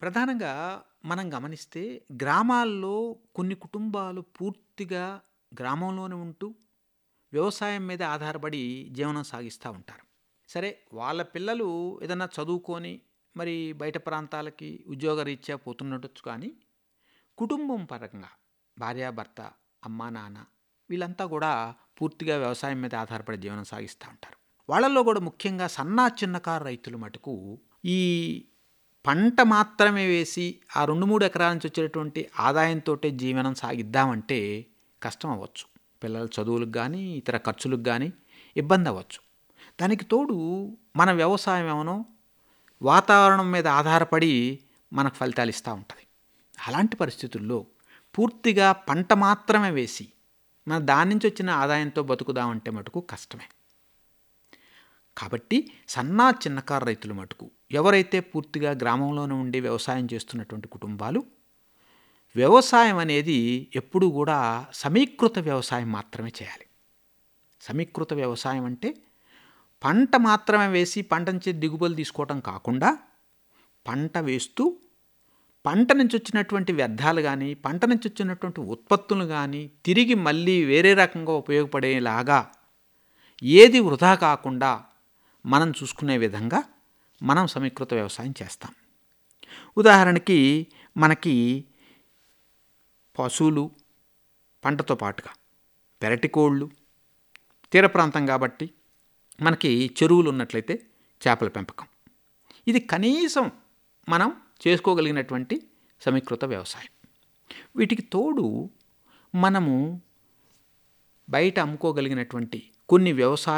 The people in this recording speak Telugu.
ప్రధానంగా మనం గమనిస్తే గ్రామాల్లో కొన్ని కుటుంబాలు పూర్తిగా గ్రామంలోనే ఉంటూ వ్యవసాయం మీద ఆధారపడి జీవనం సాగిస్తూ ఉంటారు సరే వాళ్ళ పిల్లలు ఏదన్నా చదువుకొని మరి బయట ప్రాంతాలకి ఉద్యోగరీత్యా పోతుండొచ్చు కానీ కుటుంబం పరంగా భార్యాభర్త అమ్మా నాన్న వీళ్ళంతా కూడా పూర్తిగా వ్యవసాయం మీద ఆధారపడి జీవనం సాగిస్తూ ఉంటారు వాళ్ళల్లో కూడా ముఖ్యంగా సన్నా చిన్నకారు రైతులు మటుకు ఈ పంట మాత్రమే వేసి ఆ రెండు మూడు ఎకరాల నుంచి వచ్చేటటువంటి ఆదాయంతో జీవనం సాగిద్దామంటే కష్టం అవ్వచ్చు పిల్లల చదువులకు కానీ ఇతర ఖర్చులకు కానీ ఇబ్బంది అవ్వచ్చు దానికి తోడు మన వ్యవసాయం ఏమనో వాతావరణం మీద ఆధారపడి మనకు ఫలితాలు ఇస్తూ ఉంటుంది అలాంటి పరిస్థితుల్లో పూర్తిగా పంట మాత్రమే వేసి మన దాని నుంచి వచ్చిన ఆదాయంతో బతుకుదామంటే మటుకు కష్టమే కాబట్టి సన్నా చిన్నకారు రైతులు మటుకు ఎవరైతే పూర్తిగా గ్రామంలోనే ఉండి వ్యవసాయం చేస్తున్నటువంటి కుటుంబాలు వ్యవసాయం అనేది ఎప్పుడూ కూడా సమీకృత వ్యవసాయం మాత్రమే చేయాలి సమీకృత వ్యవసాయం అంటే పంట మాత్రమే వేసి పంట నుంచి దిగుబడులు తీసుకోవటం కాకుండా పంట వేస్తూ పంట నుంచి వచ్చినటువంటి వ్యర్థాలు కానీ పంట నుంచి వచ్చినటువంటి ఉత్పత్తులు కానీ తిరిగి మళ్ళీ వేరే రకంగా ఉపయోగపడేలాగా ఏది వృధా కాకుండా మనం చూసుకునే విధంగా మనం సమీకృత వ్యవసాయం చేస్తాం ఉదాహరణకి మనకి పశువులు పంటతో పాటుగా పెరటి కోళ్ళు తీర ప్రాంతం కాబట్టి మనకి చెరువులు ఉన్నట్లయితే చేపల పెంపకం ఇది కనీసం మనం చేసుకోగలిగినటువంటి సమీకృత వ్యవసాయం వీటికి తోడు మనము బయట అమ్ముకోగలిగినటువంటి కొన్ని వ్యవసాయ